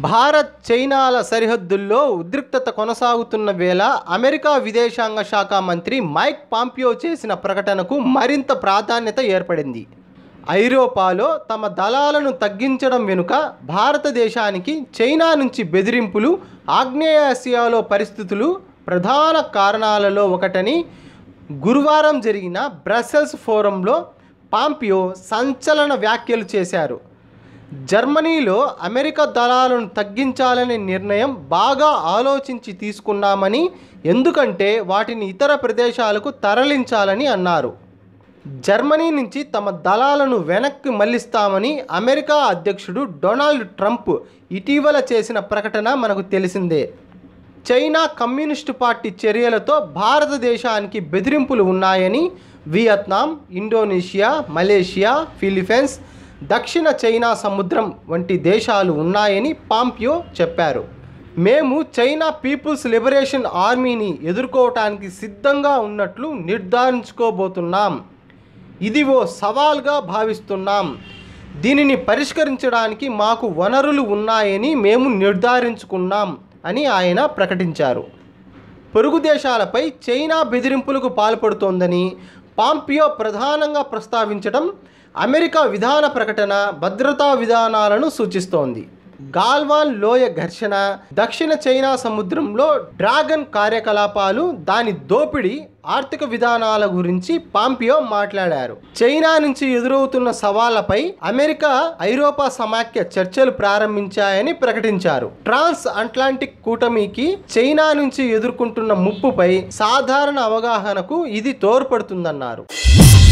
భారత్ చైనాల సరిహద్దుల్లో ఉద్రిక్తత కొనసాగుతున్న వేళ అమెరికా విదేశాంగ శాఖ మంత్రి మైక్ పాంపియో చేసిన ప్రకటనకు మరింత ప్రాధాన్యత ఏర్పడింది ఐరోపాలో తమ దళాలను తగ్గించడం వెనుక భారతదేశానికి చైనా నుంచి బెదిరింపులు ఆగ్నేయాసియాలో పరిస్థితులు ప్రధాన కారణాలలో ఒకటని గురువారం జరిగిన బ్రసెల్స్ ఫోరంలో పాంపియో సంచలన వ్యాఖ్యలు చేశారు జర్మనీలో అమెరికా దళాలను తగ్గించాలనే నిర్ణయం బాగా ఆలోచించి తీసుకున్నామని ఎందుకంటే వాటిని ఇతర ప్రదేశాలకు తరలించాలని అన్నారు జర్మనీ నుంచి తమ దళాలను వెనక్కి మళ్లిస్తామని అమెరికా అధ్యక్షుడు డొనాల్డ్ ట్రంప్ ఇటీవల చేసిన ప్రకటన మనకు తెలిసిందే చైనా కమ్యూనిస్టు పార్టీ చర్యలతో భారతదేశానికి బెదిరింపులు ఉన్నాయని వియత్నాం ఇండోనేషియా మలేషియా ఫిలిప్పీన్స్ దక్షిణ చైనా సముద్రం వంటి దేశాలు ఉన్నాయని పాంపియో చెప్పారు మేము చైనా పీపుల్స్ లిబరేషన్ ఆర్మీని ఎదుర్కోవటానికి సిద్ధంగా ఉన్నట్లు నిర్ధారించుకోబోతున్నాం ఇది ఓ సవాల్గా భావిస్తున్నాం దీనిని పరిష్కరించడానికి మాకు వనరులు ఉన్నాయని మేము నిర్ధారించుకున్నాం అని ఆయన ప్రకటించారు పొరుగు దేశాలపై చైనా బెదిరింపులకు పాల్పడుతోందని పాంపియో ప్రధానంగా ప్రస్తావించడం అమెరికా విధాన ప్రకటన భద్రతా విధానాలను సూచిస్తోంది గాల్వాన్ లోయ ఘర్షణ దక్షిణ చైనా సముద్రంలో డ్రాగన్ కార్యకలాపాలు దాని దోపిడీ ఆర్థిక విధానాల గురించి పాంపియో మాట్లాడారు చైనా నుంచి ఎదురవుతున్న సవాళ్లపై అమెరికా ఐరోపా సమాఖ్య చర్చలు ప్రారంభించాయని ప్రకటించారు ట్రాన్స్ అట్లాంటిక్ కూటమికి చైనా నుంచి ఎదుర్కొంటున్న ముప్పుపై సాధారణ అవగాహనకు ఇది తోడ్పడుతుందన్నారు